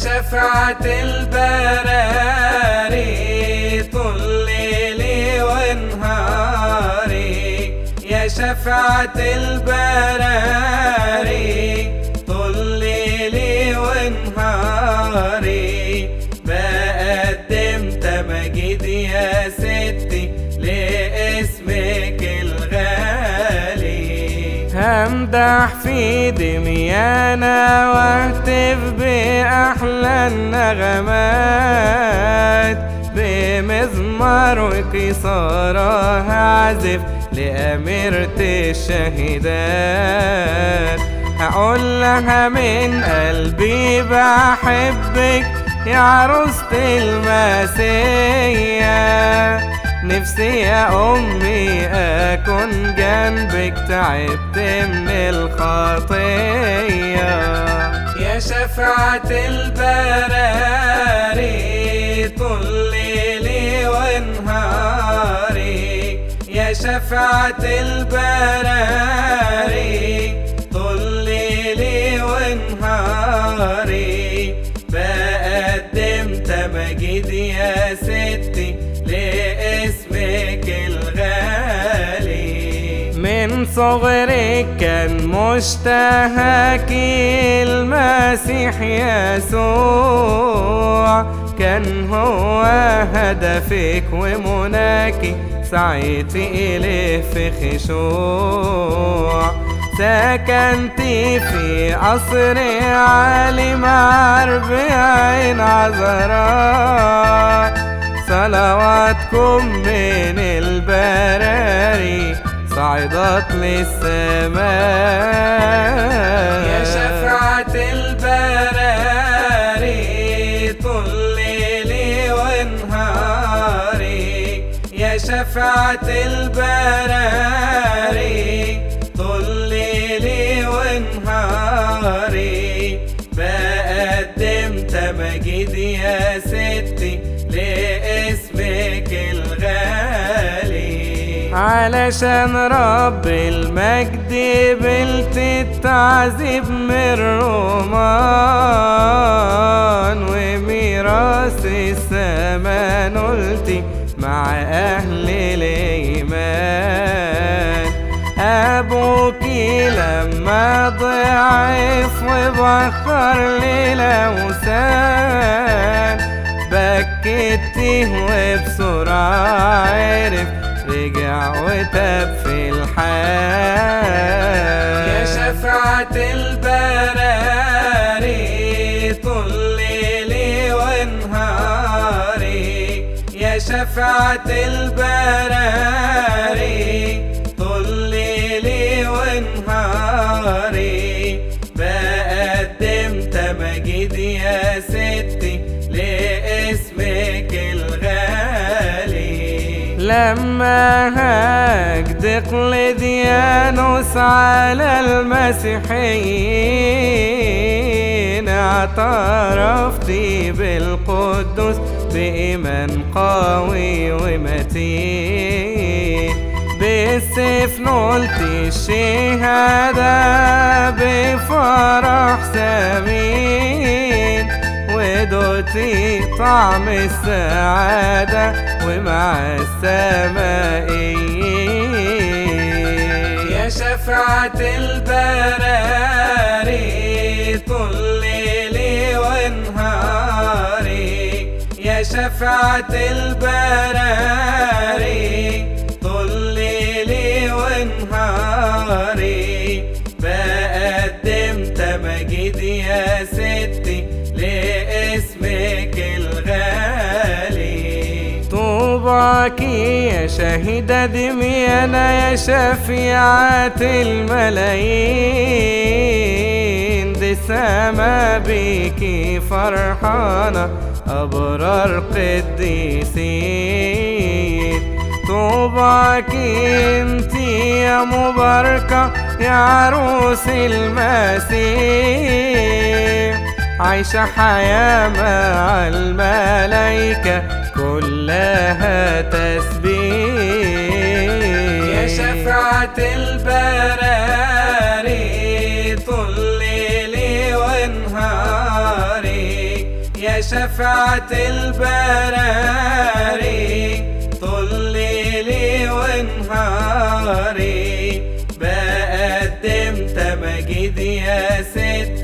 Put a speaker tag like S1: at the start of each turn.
S1: شفعة البراري طول ليلي ونهاري يا شفعة البراري طول ليلي ونهاري بقدم تمجيد يا ستي لاسمك الغالي همدح في دميانا واهتف بأحلى النغمات بمزمار وقصارة هعزف لأميرة الشهيدات هقول لها من قلبي بحبك يا عروسة المسيح نفسي يا أمي أكون جنبك تعبت من الخطية يا شفعة البراري طول ليلي ونهاري يا شفعة البراري طول ليلي ونهاري بقدم تمجيد يا ستي لاسمك الغالي من صغرك كان مشتهاكي المسيح يسوع كان هو هدفك ومناكي سعيت إليه في خشوع سكنت في قصر عالي مع أربعين عذراء صلواتكم من البراري صعدت للسماء يا شفعة البراري طول ليلي ونهاري يا شفعة البراري طول ليلي ونهاري بقدم تمجيد يا ستي لاسمك الغالي علشان رب المجد بلت التعذيب من رومان وميراث السما نلتي مع أهل الإيمان أبوكي لما ضعف وبخر للأوثان بكتيه وبسرعة عرف رجع وتاب في الحال يا شفعة البراري طول ليلي ونهاري يا شفعة البراري طول ليلي ونهاري بقدم تمجيد يا ستي لاسمك الغالي لما هجدق لديانوس على المسيحيين اعترفت بالقدوس بإيمان قوي ومتين بالسيف نلت الشهادة بفرح سمين ودوتي طعم السعادة ومع السمائيين يا شفعة البراري طول ليلي ونهاري يا شفعة البراري طول ليلي ونهاري بقدم تمجيد يا ستي لاسمك الغالي طوباك يا شهيدة دميانا يا شفيعة الملايين دي سما بيكي فرحانة أبرار قديسين طوباك انت يا مباركة يا عروس المسيح عايشة حياة مع الملايكة كلها تسبيح يا شفاعة البراري طول ليلي ونهاري يا شفاعة البراري طول ليلي ونهاري بقدم تمجيد يا ست